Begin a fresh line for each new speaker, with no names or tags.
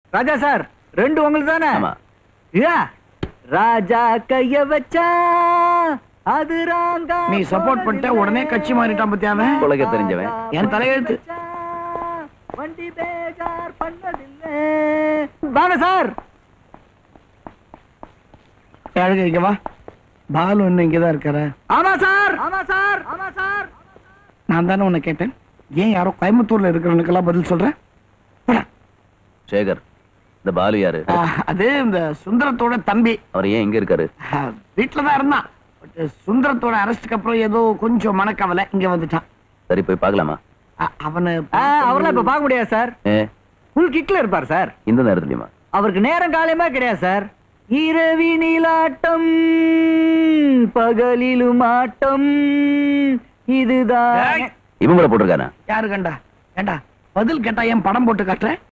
ராஜா sir ரெண்டு உங்களுக்கு தானே
ஆமா
யா. ராஜா கைய வச்சா அது ராங்கா
நீ support பண்ணிட்ட, உடனே கட்சி மாறிட்டான் பாத்தியா அவன்?
உலக தெரிஞ்சவன்.
என் தலையெழுத்து.
வண்டி பேஜார் பண்ணதில்லை வாங்க சார்
அழகு இங்க வா பாலு இன்னும் இங்கதான் இருக்காரு
ஆமா சார் ஆமா சார் ஆமா சார்
நான் தானே உன்னை கேட்டேன் ஏன் யாரோ கோயம்புத்தூர்ல இருக்கிறவனுக்கெல்லாம் பதில் சொல்றேன் போடா.
சேகர் இந்த பாலு யாரு
ஆ, அது இந்த சுந்தரத்தோட தம்பி
அவர் ஏன் இங்க இருக்காரு
ஆ, வீட்டுல தான் இருந்தான் பட் சுந்தரத்தோட அரெஸ்டுக்கு அப்புறம் ஏதோ கொஞ்சம் மனக்கவலை இங்க வந்துட்டான்
சரி போய் பார்க்கலாமா
ஆ, அவனை
ஆ, அவரெல்லாம் இப்ப பார்க்க முடியாது சார்
ஏ
ஃபுல் கிக்ல இருப்பார் சார்
இந்த நேரத்துலயுமா
அவருக்கு நேரம் காலையுமா கிடையாது சார் இரவினிலாட்டம் பகலிலும் ஆட்டம் இதுதான்
ஏய்.
இவன் கூட போட்டிருக்கானா
யாரு கண்டா ஏண்டா பதில் கேட்டா ஏன் படம் போட்டு காட்டுற